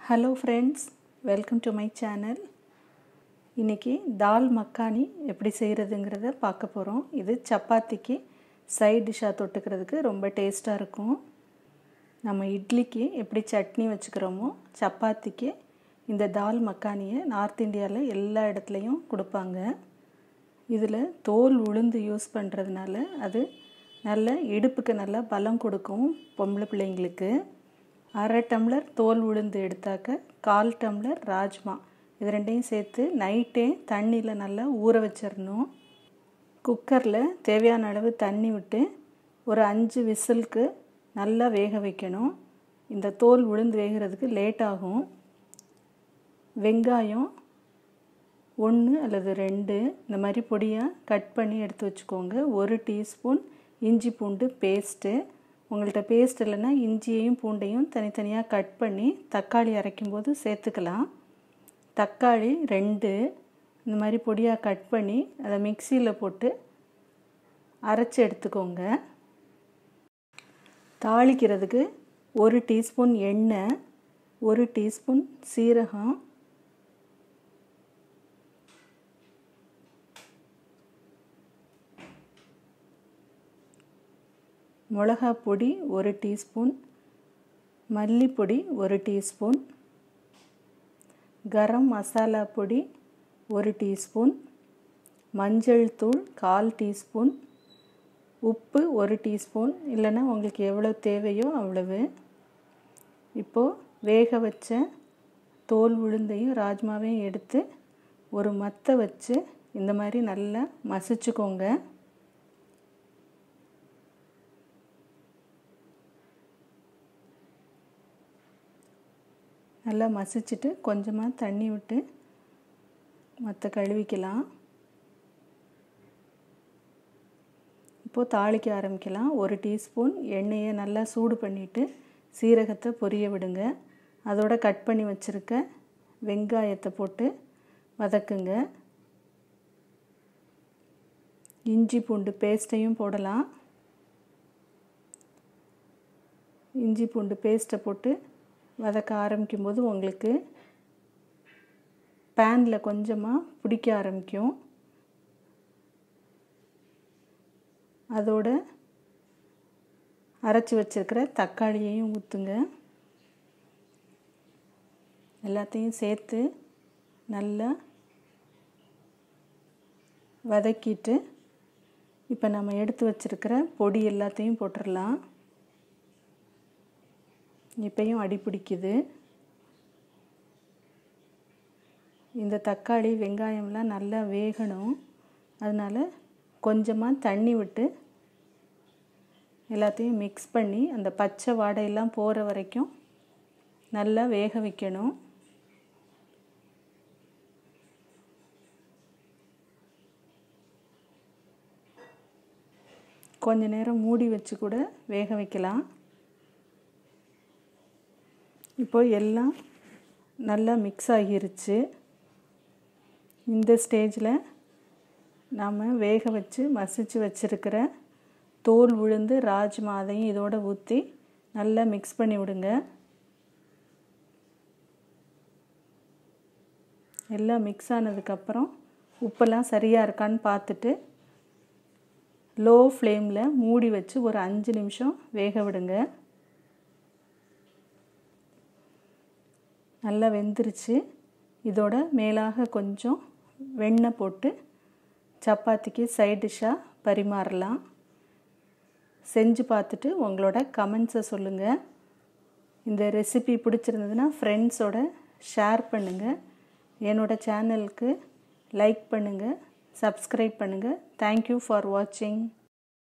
hello friends welcome to my channel இன்றைக்கி தால் மக்கானி எப்படி செய்கிறதுங்கிறத பார்க்க போகிறோம் இது சப்பாத்திக்கு சைட் டிஷ்ஷாக தொட்டுக்கிறதுக்கு ரொம்ப டேஸ்ட்டாக இருக்கும் நம்ம இட்லிக்கு எப்படி சட்னி வச்சுக்கிறோமோ சப்பாத்திக்கு இந்த தால் மக்கானியை நார்த் இந்தியாவில் எல்லா இடத்துலையும் கொடுப்பாங்க இதில் தோல் உளுந்து யூஸ் பண்ணுறதுனால அது நல்ல இடுப்புக்கு நல்லா பலம் கொடுக்கும் பொம்பளை பிள்ளைங்களுக்கு அரை டம்ளர் தோல் உளுந்து எடுத்தாக்க கால் டம்ளர் ராஜ்மா இது ரெண்டையும் சேர்த்து நைட்டே தண்ணியில் நல்லா ஊற வச்சிடணும் குக்கரில் தேவையான அளவு தண்ணி விட்டு ஒரு அஞ்சு விசிலுக்கு நல்லா வேக வைக்கணும் இந்த தோல் உளுந்து வேகிறதுக்கு லேட் ஆகும் வெங்காயம் ஒன்று அல்லது ரெண்டு இந்த மாதிரி பொடியாக கட் பண்ணி எடுத்து வச்சுக்கோங்க ஒரு டீஸ்பூன் இஞ்சி பூண்டு பேஸ்ட்டு உங்கள்கிட்ட பேஸ்ட் இல்லைன்னா இஞ்சியையும் பூண்டையும் தனித்தனியாக கட் பண்ணி தக்காளி அரைக்கும்போது சேர்த்துக்கலாம் தக்காளி ரெண்டு இந்த மாதிரி பொடியாக கட் பண்ணி அதை மிக்சியில் போட்டு அரைச்சி எடுத்துக்கோங்க தாளிக்கிறதுக்கு ஒரு டீஸ்பூன் எண்ணெய் ஒரு டீஸ்பூன் சீரகம் மிளகா பொடி ஒரு டீஸ்பூன் மல்லிப்பொடி ஒரு டீஸ்பூன் கரம் மசாலா பொடி ஒரு டீஸ்பூன் மஞ்சள் தூள் கால் டீஸ்பூன் உப்பு ஒரு டீஸ்பூன் இல்லைன்னா உங்களுக்கு எவ்வளோ தேவையோ அவ்வளவு இப்போது வேக வச்ச தோல் உளுந்தையும் ராஜ்மாவையும் எடுத்து ஒரு மத்தை வச்சு இந்த மாதிரி நல்லா மசிச்சுக்கோங்க நல்லா மசிச்சுட்டு கொஞ்சமாக தண்ணி விட்டு மற்ற கழுவிக்கலாம் இப்போது தாளிக்க ஆரம்பிக்கலாம் ஒரு டீஸ்பூன் எண்ணெயை நல்லா சூடு பண்ணிவிட்டு சீரகத்தை பொரிய விடுங்க அதோட கட் பண்ணி வச்சுருக்க வெங்காயத்தை போட்டு வதக்குங்க இஞ்சி பூண்டு பேஸ்ட்டையும் போடலாம் இஞ்சி பூண்டு பேஸ்ட்டை போட்டு வதக்க ஆரம்பிக்கும் போது உங்களுக்கு பேனில் கொஞ்சமாக பிடிக்க ஆரம்பிக்கும் அதோட அரைச்சி வச்சுருக்கிற தக்காளியையும் ஊற்றுங்க எல்லாத்தையும் சேர்த்து நல்லா வதக்கிட்டு இப்போ நம்ம எடுத்து வச்சுருக்கிற பொடி எல்லாத்தையும் போட்டுடலாம் இப்பையும் அடி பிடிக்குது இந்த தக்காளி வெங்காயம்லாம் நல்லா வேகணும் அதனால் கொஞ்சமாக தண்ணி விட்டு எல்லாத்தையும் மிக்ஸ் பண்ணி அந்த பச்சை வாடையெல்லாம் போகிற வரைக்கும் நல்லா வேக வைக்கணும் கொஞ்ச நேரம் மூடி வச்சு கூட வேக வைக்கலாம் இப்போ எல்லாம் நல்லா மிக்ஸ் ஆகிருச்சு இந்த ஸ்டேஜில் நாம் வேக வச்சு மசிச்சு வச்சுருக்கிற தோல் உளுந்து ராஜ்மா அதையும் இதோட ஊற்றி நல்லா மிக்ஸ் பண்ணி விடுங்க எல்லாம் மிக்ஸ் ஆனதுக்கப்புறம் உப்பெல்லாம் சரியாக இருக்கான்னு பார்த்துட்டு லோ ஃப்ளேமில் மூடி வச்சு ஒரு அஞ்சு நிமிஷம் வேக விடுங்க நல்லா வெந்துருச்சு இதோட மேலாக கொஞ்சம் வெண்ணெய் போட்டு சப்பாத்திக்கு சைட் டிஷ்ஷாக பரிமாறலாம் செஞ்சு பார்த்துட்டு உங்களோட கமெண்ட்ஸை சொல்லுங்கள் இந்த ரெசிபி பிடிச்சிருந்ததுன்னா ஃப்ரெண்ட்ஸோட ஷேர் பண்ணுங்கள் என்னோடய சேனலுக்கு லைக் பண்ணுங்கள் சப்ஸ்கிரைப் பண்ணுங்கள் தேங்க்யூ ஃபார் வாட்சிங்